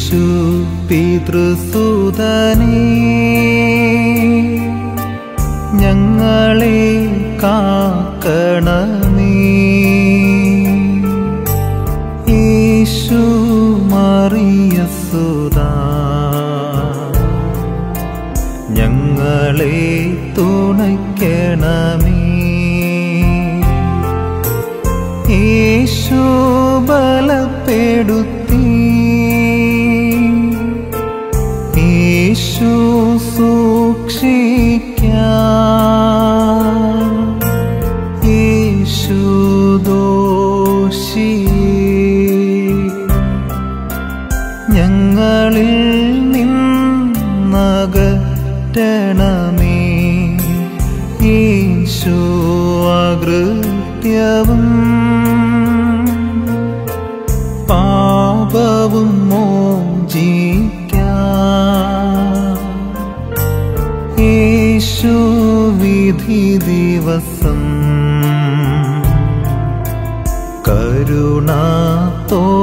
യേശു പിതൃസുതനേ ഞങ്ങളെ കാക്കണമേ യേശു മറിയസുതാ ഞങ്ങളെ തുണയ്ക്കണമേ യേശു ബലപ്പെടുത്തി യേശു സൂക്ഷിക്കാം യേശു ദോഷിയെ ഞങ്ങളിൽ നിന്നകറ്റണമേ യേശു അകൃത്യവും പാപവും മോചിക്കാം യേശു വിധി ദിവസം കരുണാത്തോ